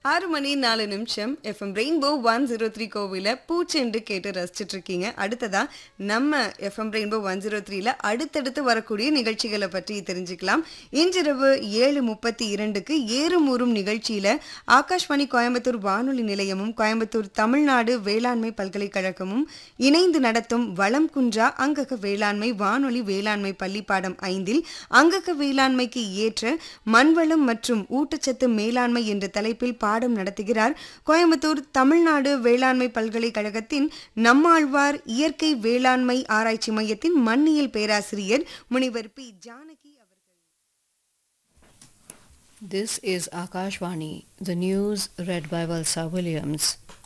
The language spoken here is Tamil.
ஆறு மணி நாலு நிமிஷம் FM rainbow one zero three கோவில பூச்செண்டு கேட்டு ரசிச்சிட்டு இருக்கீங்க அடுத்ததா நம்ம எஃப்எம் ரெயின்போ ஒன் ஜீரோ த்ரீல அடுத்தடுத்து வரக்கூடிய நிகழ்ச்சிகளை பற்றி தெரிஞ்சுக்கலாம் இன்றிரவு ஏழு முப்பத்தி இரண்டுக்கு ஏறும் ஊறும் நிகழ்ச்சியில ஆகாஷ்வாணி கோயம்புத்தூர் வானொலி நிலையமும் கோயம்புத்தூர் தமிழ்நாடு வேளாண்மை பல்கலைக்கழகமும் இணைந்து நடத்தும் வளம் குன்றா அங்கக வேளாண்மை வானொலி வேளாண்மை பள்ளி பாடம் ஐந்தில் அங்கக வேளாண்மைக்கு ஏற்ற மண்வளம் மற்றும் ஊட்டச்சத்து மேலாண்மை என்ற தலைப்பில் பாடம் நடத்துகிறார் கோயம்புத்தூர் தமிழ்நாடு வேளாண்மை பல்கலைக்கழகத்தின் நம்மாழ்வார் இயற்கை வேளாண்மை ஆராய்ச்சி மையத்தின் மண்ணியல் பேராசிரியர் முனிவர் பி ஜானகி அவர்கள் This is Akashvani, the news read by Valsa Williams.